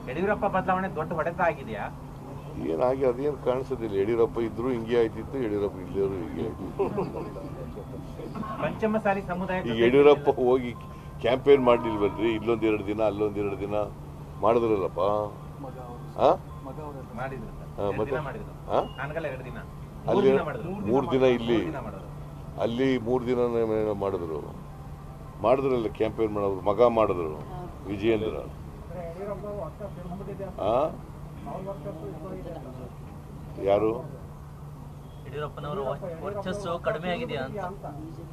ಯಡಿಯೂರಪ್ಪ ಬದಲಾವಣೆ ದೊಡ್ಡ ಹೊಡೆತ ಆಗಿದೆಯಾ ಏನಾಗಿ ಅದೇನು ಕಾಣಿಸೋದಿಲ್ಲ ಯಡಿಯೂರಪ್ಪ ಇದ್ರು ಹಿಂಗೆ ಆಯ್ತಿತ್ತು ಯಡಿಯೂರಪ್ಪ ಇಲ್ಲರೂ ಹಿಂಗೆ ಆಯ್ತಿತ್ತು ಪಂಚಮಸಾಲಿ ಸಮುದಾಯ ಈಗ ಯಡಿಯೂರಪ್ಪ ಹೋಗಿ ಕ್ಯಾಂಪೇನ್ ಮಾಡ್ಲಿಲ್ವಲ್ರಿ ಇಲ್ಲೊಂದ್ ಎರಡು ದಿನ ಅಲ್ಲೊಂದ್ ಎರಡು ದಿನ ಮಾಡಿದ್ರಲ್ಲಪ್ಪ ಆ? ಮಾಡಿದ್ರು ಸರ್. ಹಾ, ಎರಡ್ ಮತ್ತೆ? ದಿನ ಮಾಡಿದ್ರು ಆ? ಹಾನಗಲ್ ಎರಡು ದಿನ ಅಲ್ಲಿ ಮೂರ್ ದಿನ ಮಾಡಿದ್ರು ಮೂರ್ ದಿನ ಇಲ್ಲಿ ಮೂರ್ ದಿನ ಮಾಡಿದ್ರು ಅಲ್ಲಿ ಮೂರು ದಿನ ಮಾಡಿದ್ರು ಮಾಡಿದ್ರಲ್ಲ ಕ್ಯಾಂಪೇನ್ ಮಾಡೋರು ಮಗ ಮಾಡಿದ್ರು ವಿಜಯೇಂದ್ರ ಆ? ಯಾರು ಯಡಿಯೂರಪ್ಪನವರ ವರ್ಚಸ್ಸು ಕಡಿಮೆ ಆಗಿದೆಯಾ ಅಂತ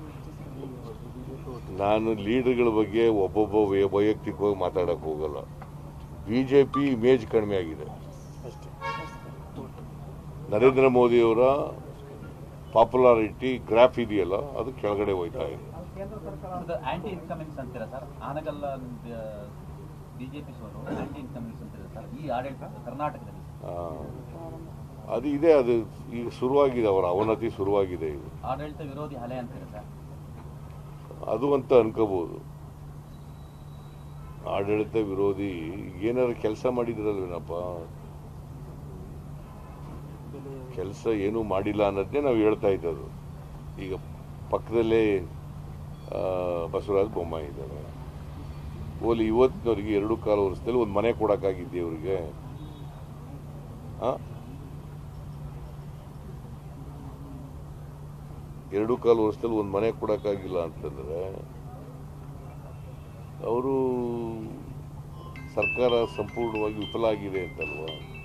ನಾನು ಲೀಡರ್ಗಳ ಬಗ್ಗೆ ಒಬ್ಬೊಬ್ಬ ವೈ- ವೈಯಕ್ತಿಕವಾಗಿ ಮಾತಾಡಕ್ ಹೋಗಲ್ಲ ಬಿಜೆಪಿ ಇಮೇಜ್ ಕಡಿಮೆ ಆಗಿದೆ ನರೇಂದ್ರ ಮೋದಿಯವರ ಪಾಪ್ಯುಲಾರಿಟಿ ಗ್ರಾಫ್ ಇದೆಯಲ್ಲ ಅದು ಕೆಳಗಡೆ ಹೋಯ್ತಾ ಇದೆ ಆಂಟಿ ಇನ್ಕಮಿಂಗ್ಸ್ ಅಂತೀರಾ ಸರ್ ಆನಗಲ್ಲ ಬಿಜೆಪಿ ಸೋಲು ಆಂಟಿ ಇನ್ಕಮಿಂಗ್ಸ್ ಅಂತೀರಾ ಸರ್ ಈ ಆಡಳಿತ ಕರ್ನಾಟಕದಲ್ಲಿ ಆ, ಅದು ಇದೆ ಅದು ಈಗ ಶುರುವಾಗಿದೆ ಅವರ ಅವನತಿ ಶುರುವಾಗಿದೆ ಈಗ ಆಡಳಿತ ವಿರೋಧಿ ಅಲೆ ಅಂತೀರಾ ಸರ್ ಅದು ಅಂತ ಅನ್ಕೋಬಹುದು ಆಡಳಿತ ವಿರೋಧಿ ಏನಾದ್ರು ಕೆಲಸ ಮಾಡಿದ್ರಲ್ವೇನಪ್ಪ ಕೆಲಸ ಏನೂ ಮಾಡಿಲ್ಲ ಅನ್ನೋದನ್ನೇ ನಾವು ಹೇಳ್ತಾ ಇದ್ದದು ಈಗ ಪಕ್ಕದಲ್ಲೇ ಆ, ಬಸವರಾಜ ಬೊಮ್ಮಾಯಿ ಇದ್ದಾರೆ ಓಲಿ ಇವತ್ತಿನವ್ರಿಗೆ ಎರಡು ಕಾಲು ವರ್ಷದಲ್ಲಿ ಒಂದು ಮನೆ ಕೊಡಕ್ಕಾಗಿದ್ದೆ ಅವ್ರಿಗೆ ಆ? ಎರಡು ಕಾಲು ವರ್ಷದಲ್ಲಿ ಒಂದು ಮನೆ ಕೊಡಕ್ಕಾಗಿಲ್ಲ ಅಂತಂದ್ರೆ ಅವರು ಸರ್ಕಾರ ಸಂಪೂರ್ಣವಾಗಿ ವಿಫಲ ಆಗಿದೆ ಅಂತಲ್ವಾ